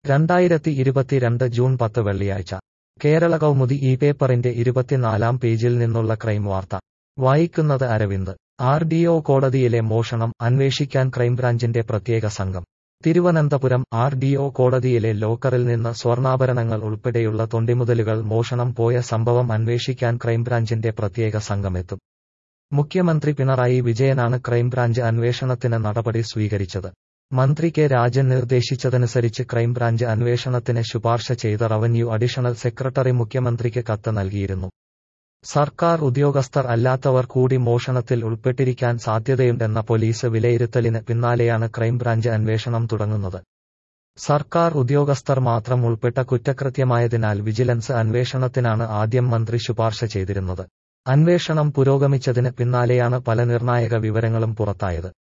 രണ്ടായിരത്തി ഇരുപത്തിരണ്ട് ജൂൺ പത്ത് വെള്ളിയാഴ്ച കേരള കൗമുദി ഈ പേപ്പറിന്റെ ഇരുപത്തിനാലാം പേജിൽ നിന്നുള്ള ക്രൈം വാർത്ത വായിക്കുന്നത് അരവിന്ദ് ആർ ഡി ഒ കോടതിയിലെ മോഷണം അന്വേഷിക്കാൻ ക്രൈംബ്രാഞ്ചിന്റെ പ്രത്യേക സംഘം തിരുവനന്തപുരം ആർ ഡി ഒ കോടതിയിലെ ലോക്കറിൽ നിന്ന് സ്വർണ്ണാഭരണങ്ങൾ ഉൾപ്പെടെയുള്ള തൊണ്ടിമുതലുകൾ മോഷണം പോയ സംഭവം അന്വേഷിക്കാൻ ക്രൈംബ്രാഞ്ചിന്റെ പ്രത്യേക സംഘമെത്തും മുഖ്യമന്ത്രി പിണറായി വിജയനാണ് ക്രൈംബ്രാഞ്ച് അന്വേഷണത്തിന് നടപടി സ്വീകരിച്ചത് മന്ത്രി കെ രാജൻ നിർദ്ദേശിച്ചതനുസരിച്ച് ക്രൈംബ്രാഞ്ച് അന്വേഷണത്തിന് ശുപാർശ ചെയ്ത റവന്യൂ അഡീഷണൽ സെക്രട്ടറി മുഖ്യമന്ത്രിക്ക് കത്ത് നൽകിയിരുന്നു സർക്കാർ ഉദ്യോഗസ്ഥർ അല്ലാത്തവർ കൂടി മോഷണത്തിൽ ഉൾപ്പെട്ടിരിക്കാൻ സാധ്യതയുണ്ടെന്ന പോലീസ് വിലയിരുത്തലിന് പിന്നാലെയാണ് ക്രൈംബ്രാഞ്ച് അന്വേഷണം തുടങ്ങുന്നത് സർക്കാർ ഉദ്യോഗസ്ഥർ മാത്രം ഉൾപ്പെട്ട കുറ്റകൃത്യമായതിനാൽ വിജിലൻസ് അന്വേഷണത്തിനാണ് ആദ്യം മന്ത്രി ശുപാർശ ചെയ്തിരുന്നത് അന്വേഷണം പുരോഗമിച്ചതിന് പിന്നാലെയാണ് പല നിർണായക വിവരങ്ങളും പുറത്തായത്